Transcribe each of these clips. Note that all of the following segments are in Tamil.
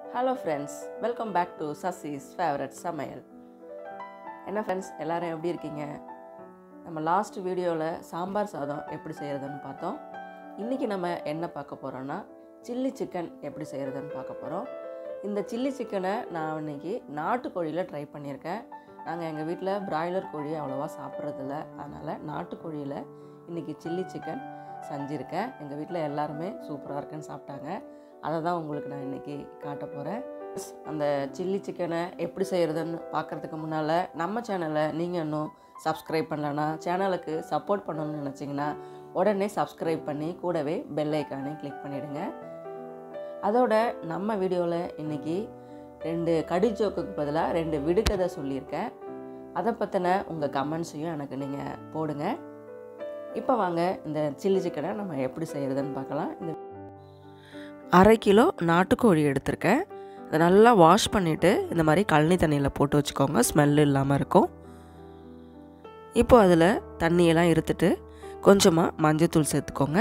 hello friends welcome back to Sasi's favourite சமையல் என்ன ஃப்ரெண்ட்ஸ் எல்லாரும் எப்படி இருக்கீங்க நம்ம லாஸ்ட் வீடியோவில் சாம்பார் சாதம் எப்படி செய்கிறதுன்னு பார்த்தோம் இன்றைக்கி நம்ம என்ன பார்க்க போகிறோன்னா சில்லி சிக்கன் எப்படி செய்கிறதுன்னு பார்க்க போகிறோம் இந்த சில்லி சிக்கனை நான் இன்னைக்கு நாட்டுக்கோழியில் ட்ரை பண்ணியிருக்கேன் நாங்கள் எங்கள் வீட்டில் பிராய்லர் கோழி அவ்வளோவா சாப்பிட்றதில்ல அதனால் நாட்டுக்கோழியில் இன்றைக்கி சில்லி சிக்கன் செஞ்சுருக்கேன் எங்கள் வீட்டில் எல்லாருமே சூப்பராக இருக்குன்னு சாப்பிட்டாங்க அதை தான் உங்களுக்கு நான் இன்றைக்கி காட்ட போகிறேன் அந்த சில்லி சிக்கனை எப்படி செய்கிறதுன்னு பார்க்குறதுக்கு முன்னால் நம்ம சேனலை நீங்கள் இன்னும் சப்ஸ்கிரைப் பண்ணலன்னா சேனலுக்கு சப்போர்ட் பண்ணணும்னு நினச்சிங்கன்னா உடனே சப்ஸ்கிரைப் பண்ணி கூடவே பெல் ஐக்கானே கிளிக் பண்ணிவிடுங்க அதோட நம்ம வீடியோவில் இன்றைக்கி ரெண்டு கடி ஜோக்குக்கு பதிலாக ரெண்டு விடுகதை சொல்லியிருக்கேன் அதை பற்றின உங்கள் கமெண்ட்ஸையும் எனக்கு நீங்கள் போடுங்க இப்போ வாங்க இந்த சில்லி சிக்கனை நம்ம எப்படி செய்கிறதுன்னு பார்க்கலாம் இந்த அரை கிலோ நாட்டுக்கோழி எடுத்திருக்கேன் அதை நல்லா வாஷ் பண்ணிவிட்டு இந்த மாதிரி கழனி தண்ணியில் போட்டு வச்சுக்கோங்க ஸ்மெல் இல்லாமல் இருக்கும் இப்போ அதில் தண்ணியெல்லாம் இருத்துட்டு கொஞ்சமாக மஞ்சத்தூள் சேர்த்துக்கோங்க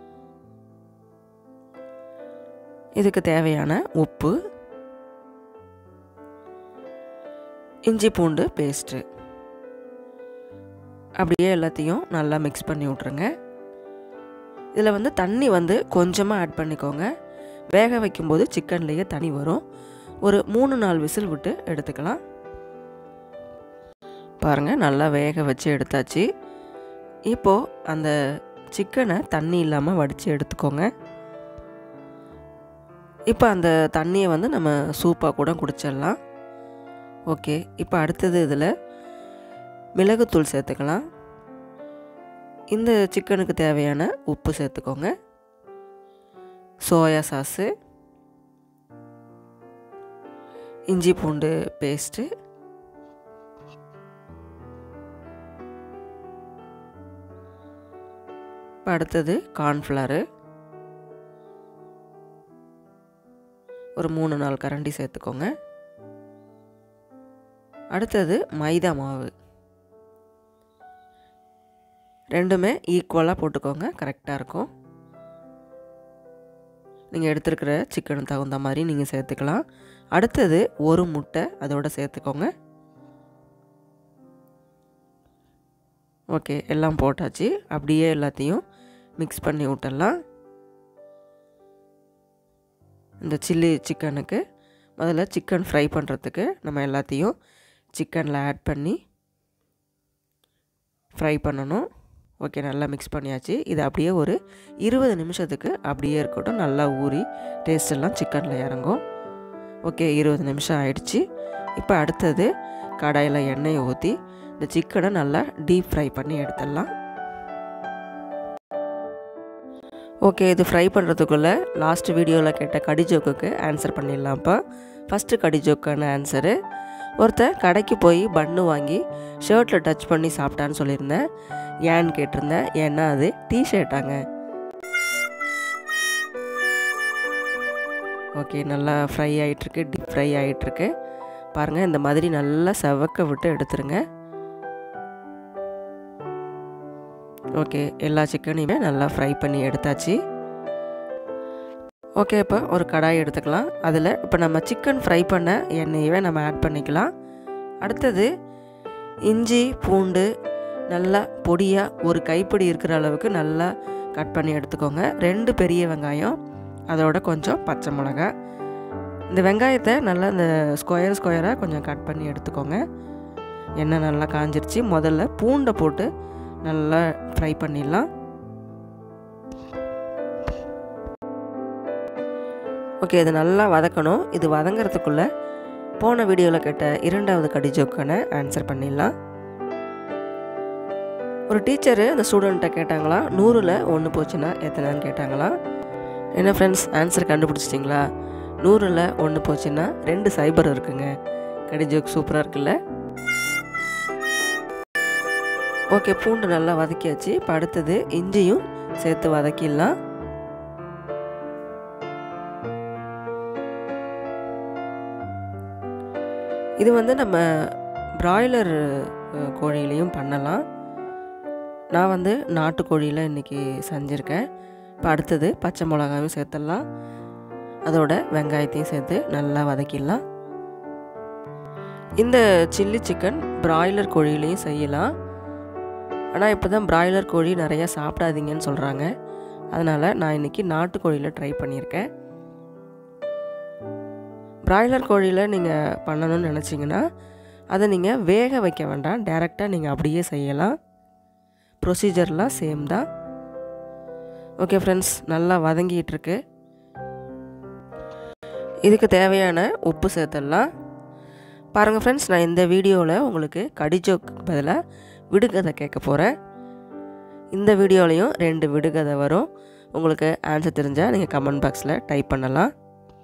இதுக்கு தேவையான உப்பு இஞ்சி பூண்டு பேஸ்ட்டு அப்படியே எல்லாத்தையும் நல்லா மிக்ஸ் பண்ணி விட்ருங்க இதில் வந்து தண்ணி வந்து கொஞ்சமாக ஆட் பண்ணிக்கோங்க வேக வைக்கும்போது சிக்கன்லேயே தண்ணி வரும் ஒரு மூணு நாலு விசில் விட்டு எடுத்துக்கலாம் பாருங்கள் நல்லா வேக வச்சு எடுத்தாச்சு இப்போது அந்த சிக்கனை தண்ணி இல்லாமல் வடித்து எடுத்துக்கோங்க இப்போ அந்த தண்ணியை வந்து நம்ம சூப்பாக கூட குடிச்சிடலாம் ஓகே இப்போ அடுத்தது இதில் மிளகுத்தூள் சேர்த்துக்கலாம் இந்த சிக்கனுக்கு தேவையான உப்பு சேர்த்துக்கோங்க சோயா சாஸு இஞ்சி பூண்டு பேஸ்ட்டு இப்போ அடுத்தது கார்ன்ஃப்ளவரு ஒரு மூணு நாலு கரண்டி சேர்த்துக்கோங்க அடுத்தது மைதா மாவு ரெண்டுமே ஈக்குவலாக போட்டுக்கோங்க கரெக்டாக இருக்கும் நீங்கள் எடுத்துருக்கிற சிக்கனுக்கு தகுந்த மாதிரி நீங்கள் சேர்த்துக்கலாம் அடுத்தது ஒரு முட்டை அதோட சேர்த்துக்கோங்க ஓகே எல்லாம் போட்டாச்சு அப்படியே எல்லாத்தையும் மிக்ஸ் பண்ணி விட்டுடலாம் இந்த சில்லி சிக்கனுக்கு முதல்ல சிக்கன் ஃப்ரை பண்ணுறதுக்கு நம்ம எல்லாத்தையும் சிக்கனில் ஆட் பண்ணி ஃப்ரை பண்ணணும் ஓகே நல்லா மிக்ஸ் பண்ணியாச்சு இது அப்படியே ஒரு இருபது நிமிஷத்துக்கு அப்படியே இருக்கட்டும் நல்லா ஊறி டேஸ்ட் எல்லாம் சிக்கனில் இறங்கும் ஓகே இருபது நிமிஷம் ஆயிடுச்சு இப்போ அடுத்தது கடாயில் எண்ணெயை ஊற்றி இந்த சிக்கனை நல்லா டீப் ஃப்ரை பண்ணி எடுத்துடலாம் ஓகே இது ஃப்ரை பண்ணுறதுக்குள்ளே லாஸ்ட் வீடியோவில் கேட்ட கடி ஜோக்குக்கு ஆன்சர் பண்ணிடலாம்ப்பா ஃபஸ்ட்டு கடி ஜோக்கான ஆன்சரு ஒருத்தன் கடைக்கு போய் பன்னு வாங்கி ஷர்ட்டில் டச் பண்ணி சாப்பிட்டான்னு சொல்லியிருந்தேன் ஏன்னு கேட்டிருந்தேன் ஏன்னா அது டிஷர்ட்டாங்க ஓகே நல்லா ஃப்ரை ஆகிட்டுருக்கு டீப் ஃப்ரை ஆகிட்டுருக்கு பாருங்கள் இந்த மாதிரி நல்லா செவக்க விட்டு எடுத்துருங்க ஓகே எல்லா சிக்கனையுமே நல்லா ஃப்ரை பண்ணி எடுத்தாச்சு ஓகே இப்போ ஒரு கடாய் எடுத்துக்கலாம் அதில் இப்போ நம்ம சிக்கன் ஃப்ரை பண்ண எண்ணெயவே நம்ம ஆட் பண்ணிக்கலாம் அடுத்தது இஞ்சி பூண்டு நல்லா பொடியாக ஒரு கைப்பிடி இருக்கிற அளவுக்கு நல்லா கட் பண்ணி எடுத்துக்கோங்க ரெண்டு பெரிய வெங்காயம் அதோட கொஞ்சம் பச்சை மிளகா இந்த வெங்காயத்தை நல்லா இந்த ஸ்கொயர் ஸ்கொயராக கொஞ்சம் கட் பண்ணி எடுத்துக்கோங்க எண்ணெய் நல்லா காஞ்சிருச்சு முதல்ல பூண்டை போட்டு நல்லா ஃப்ரை பண்ணிடலாம் ஓகே இது நல்லா வதக்கணும் இது வதங்கிறதுக்குள்ளே போன வீடியோவில் கேட்ட இரண்டாவது கடி ஜோக்கான ஆன்சர் பண்ணிடலாம் ஒரு டீச்சரு அந்த ஸ்டூடெண்ட்டை கேட்டாங்களா நூறில் ஒன்று போச்சுன்னா எத்தனைன்னு கேட்டாங்களா என்ன ஃப்ரெண்ட்ஸ் ஆன்சர் கண்டுபிடிச்சிட்டிங்களா நூறில் ஒன்று போச்சுன்னா ரெண்டு சைபர் இருக்குங்க கடி ஜோக் சூப்பராக இருக்குல்ல ஓகே பூண்டு நல்லா வதக்கியாச்சு இப்போ அடுத்தது இஞ்சியும் சேர்த்து வதக்கிடலாம் இது வந்து நம்ம பிராய்லர் கோழிலையும் பண்ணலாம் நான் வந்து நாட்டுக்கோழியில் இன்றைக்கி செஞ்சுருக்கேன் இப்போ அடுத்தது பச்சை மிளகாயும் சேர்த்துடலாம் அதோட வெங்காயத்தையும் சேர்த்து நல்லா வதக்கிடலாம் இந்த சில்லி சிக்கன் பிராய்லர் கோழிலையும் செய்யலாம் ஆனால் இப்போ தான் பிராய்லர் கோழி நிறையா சாப்பிடாதீங்கன்னு சொல்கிறாங்க அதனால் நான் இன்றைக்கி நாட்டுக்கோழியில் ட்ரை பண்ணியிருக்கேன் பிராய்லர் கோழியில் நீங்கள் பண்ணணும்னு நினச்சிங்கன்னா அதை நீங்கள் வேக வைக்க வேண்டாம் டேரெக்டாக நீங்கள் அப்படியே செய்யலாம் ப்ரொசீஜர்லாம் சேம் தான் ஓகே ஃப்ரெண்ட்ஸ் நல்லா வதங்கிட்டு இருக்கு இதுக்கு தேவையான உப்பு சேர்த்துடலாம் பாருங்கள் ஃப்ரெண்ட்ஸ் நான் இந்த வீடியோவில் உங்களுக்கு கடிஜோக்கு பதிலாக விடுகதை கேட்க போகிறேன் இந்த வீடியோலையும் ரெண்டு விடுகதை வரும் உங்களுக்கு ஆன்சர் தெரிஞ்சால் நீங்கள் கமெண்ட் பாக்ஸில் டைப் பண்ணலாம்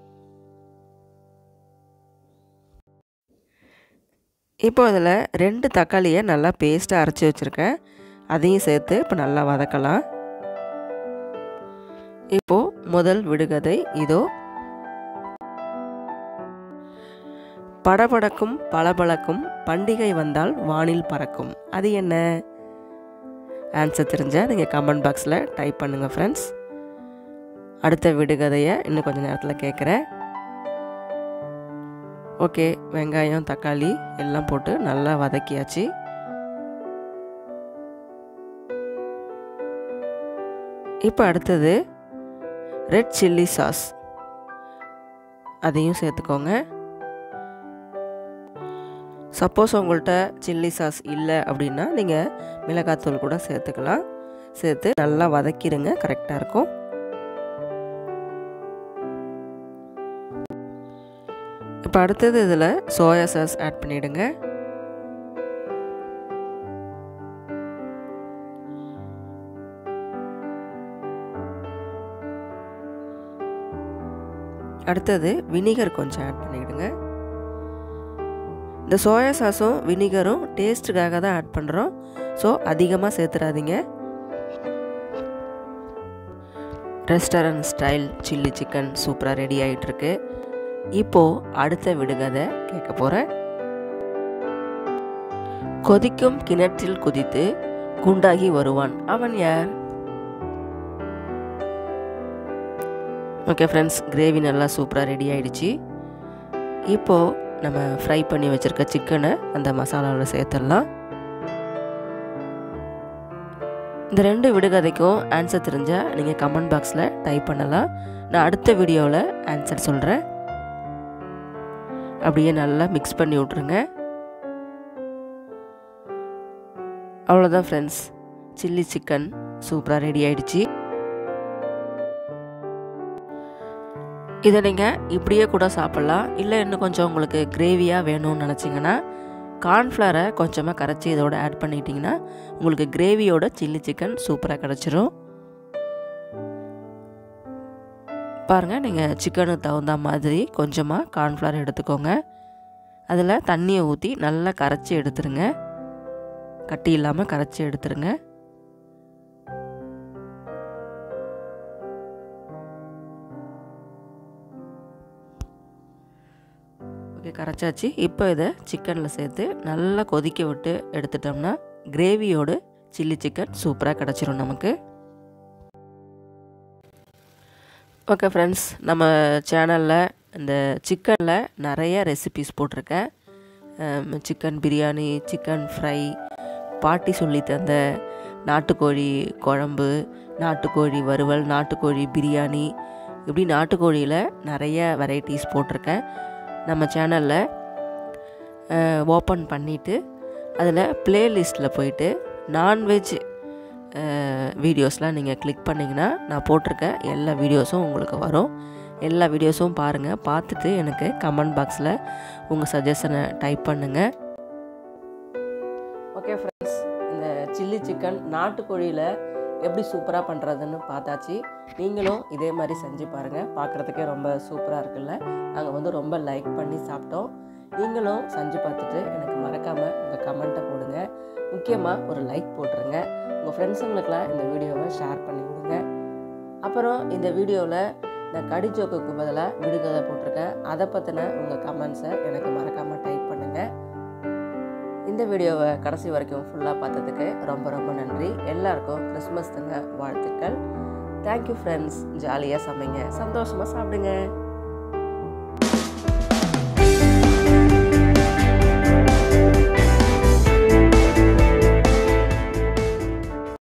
இப்போ அதில் ரெண்டு தக்காளியை நல்லா பேஸ்ட்டாக அரைச்சி வச்சுருக்கேன் அதையும் சேர்த்து இப்போ நல்லா வதக்கலாம் இப்போது முதல் விடுகதை இதோ படபடக்கும் பளபளக்கும் பண்டிகை வந்தால் வானில் பறக்கும் அது என்ன ஆன்சர் தெரிஞ்சால் நீங்கள் கமெண்ட் பாக்ஸில் டைப் பண்ணுங்கள் ஃப்ரெண்ட்ஸ் அடுத்த விடுகதையை இன்னும் கொஞ்சம் நேரத்தில் கேட்குறேன் ஓகே வெங்காயம் தக்காளி எல்லாம் போட்டு நல்லா வதக்கியாச்சு இப்போ அடுத்தது ரெட் சில்லி சாஸ் அதையும் சேர்த்துக்கோங்க சப்போஸ் உங்கள்கிட்ட சில்லி சாஸ் இல்லை அப்படின்னா நீங்கள் மிளகாத்தூள் கூட சேர்த்துக்கலாம் சேர்த்து நல்லா வதக்கிடுங்க கரெக்டாக இருக்கும் இப்போ அடுத்தது இதில் சோயா சாஸ் ஆட் பண்ணிவிடுங்க அடுத்தது வினிகர் கொஞ்சம் ஆட் பண்ணிவிடுங்க இந்த சோயா சாஸும் வினிகரும் டேஸ்ட்டுக்காக தான் ஆட் பண்ணுறோம் ஸோ அதிகமாக சேர்த்துடாதீங்க ரெஸ்டாரண்ட் ஸ்டைல் சில்லி சிக்கன் சூப்பராக ரெடி ஆகிட்டுருக்கு இப்போது அடுத்த விடுகதை கேட்க போகிறேன் கொதிக்கும் கிணற்றில் குதித்து குண்டாகி வருவான் அவன் யார் ஓகே ஃப்ரெண்ட்ஸ் கிரேவி நல்லா சூப்பராக ரெடி ஆகிடுச்சு இப்போது நம்ம ஃப்ரை பண்ணி வச்சுருக்க சிக்கனை அந்த மசாலாவில் சேர்த்துடலாம் இந்த ரெண்டு விடுகதைக்கும் ஆன்சர் தெரிஞ்சால் நீங்கள் கமெண்ட் பாக்ஸில் டைப் பண்ணலாம் நான் அடுத்த வீடியோவில் ஆன்சர் சொல்கிறேன் அப்படியே நல்லா மிக்ஸ் பண்ணி விட்ருங்க அவ்வளோதான் ஃப்ரெண்ட்ஸ் சில்லி சிக்கன் சூப்பராக ரெடி ஆயிடுச்சு இதை நீங்கள் இப்படியே கூட சாப்பிட்லாம் இல்லை இன்னும் கொஞ்சம் உங்களுக்கு கிரேவியாக வேணும்னு நினச்சிங்கன்னா கார்ன்ஃப்ளவரை கொஞ்சமாக கரைச்சி இதோட ஆட் பண்ணிட்டீங்கன்னா உங்களுக்கு கிரேவியோட சில்லி சிக்கன் சூப்பராக கிடச்சிரும் பாருங்கள் நீங்கள் சிக்கனுக்கு தகுந்த மாதிரி கொஞ்சமாக கார்ன்ஃப்ளவர் எடுத்துக்கோங்க அதில் தண்ணியை ஊற்றி நல்லா கரைச்சி எடுத்துருங்க கட்டி இல்லாமல் கரைச்சி எடுத்துருங்க ஓகே கரைச்சாச்சு இப்போ இதை சிக்கனில் சேர்த்து நல்லா கொதிக்க விட்டு எடுத்துட்டோம்னா கிரேவியோடு சில்லி சிக்கன் சூப்பராக கிடச்சிரும் நமக்கு ஓகே ஃப்ரெண்ட்ஸ் நம்ம சேனலில் இந்த சிக்கனில் நிறைய ரெசிபிஸ் போட்டிருக்கேன் சிக்கன் பிரியாணி சிக்கன் ஃப்ரை பாட்டி சொல்லி தந்த நாட்டுக்கோழி குழம்பு நாட்டுக்கோழி வறுவல் நாட்டுக்கோழி பிரியாணி இப்படி நாட்டுக்கோழியில் நிறைய வெரைட்டிஸ் போட்டிருக்கேன் நம்ம சேனலில் ஓப்பன் பண்ணிவிட்டு அதில் ப்ளேலிஸ்ட்டில் போயிட்டு நான்வெஜ் வீடியோஸ்லாம் நீங்கள் கிளிக் பண்ணிங்கன்னா நான் போட்டிருக்க எல்லா வீடியோஸும் உங்களுக்கு வரும் எல்லா வீடியோஸும் பாருங்கள் பார்த்துட்டு எனக்கு கமெண்ட் பாக்ஸில் உங்கள் சஜஷனை டைப் பண்ணுங்கள் ஓகே ஃப்ரெண்ட்ஸ் இந்த சில்லி சிக்கன் நாட்டுக்கோழியில் எப்படி சூப்பராக பண்ணுறதுன்னு பார்த்தாச்சு நீங்களும் இதே மாதிரி செஞ்சு பாருங்கள் பார்க்குறதுக்கே ரொம்ப சூப்பராக இருக்குல்ல நாங்கள் வந்து ரொம்ப லைக் பண்ணி சாப்பிட்டோம் நீங்களும் செஞ்சு பார்த்துட்டு எனக்கு மறக்காமல் உங்கள் கமெண்ட்டை போடுங்க முக்கியமாக ஒரு லைக் போட்டுருங்க உங்கள் ஃப்ரெண்ட்ஸுங்களுக்கெல்லாம் இந்த வீடியோவை ஷேர் பண்ணி விடுங்க அப்புறம் இந்த வீடியோவில் நான் கடி ஜோக்குக்கு பதிலாக விடுகதை போட்டிருக்கேன் அதை பற்றின உங்கள் கமெண்ட்ஸை எனக்கு மறக்காமல் டைப் பண்ணுங்கள் இந்த வீடியோவை கடைசி வரைக்கும் ஃபுல்லாக பார்த்ததுக்கு ரொம்ப ரொம்ப நன்றி எல்லாருக்கும் கிறிஸ்மஸ் தின வாழ்த்துக்கள் தேங்க்யூ ஃப்ரெண்ட்ஸ் ஜாலியாக சமைங்க சந்தோஷமாக சாப்பிடுங்க